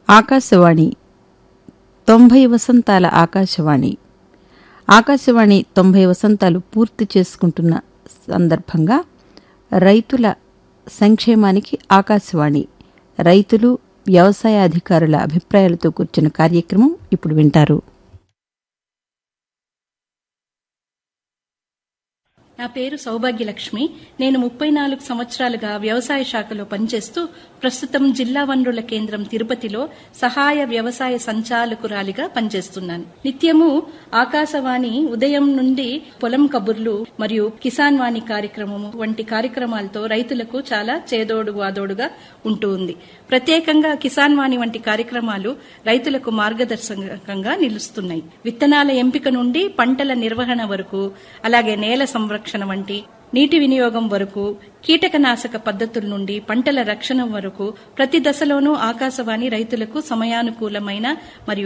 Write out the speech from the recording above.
ఆకాశవాణి తొంభై వసంతాల ఆకాశవాణి ఆకాశవాణి తొంభై వసంతాలు పూర్తి చేసుకుంటున్న సందర్భంగా రైతుల సంక్షేమానికి ఆకాశవాణి రైతులు వ్యవసాయ అధికారుల అభిప్రాయాలతో కూర్చున్న కార్యక్రమం ఇప్పుడు వింటారు నా పేరు సౌభాగ్యలక్ష్మి నేను ముప్పై నాలుగు సంవత్సరాలుగా వ్యవసాయ శాఖలో పనిచేస్తూ ప్రస్తుతం జిల్లా వనరుల కేంద్రం తిరుపతిలో సహాయ వ్యవసాయ సంచాలకురాలిగా పనిచేస్తున్నాను నిత్యము ఆకాశవాణి ఉదయం నుండి పొలం కబుర్లు మరియు కిసాన్ వాణి కార్యక్రమము వంటి కార్యక్రమాలతో రైతులకు చాలా చేదోడు వాదోడుగా ఉంటూ ఉంది ప్రత్యేకంగా కిసాన్ వాణి వంటి కార్యక్రమాలు రైతులకు మార్గదర్శకంగా నిలుస్తున్నాయి విత్తనాల ఎంపిక నుండి పంటల నిర్వహణ వరకు అలాగే నేల సంరక్షణ వంటి నీటి వినియోగం వరకు కీటకనాశక పద్ధతుల నుండి పంటల రక్షణ వరకు ప్రతి దశలోనూ ఆకాశవాణి రైతులకు సమయానుకూలమైన మరియు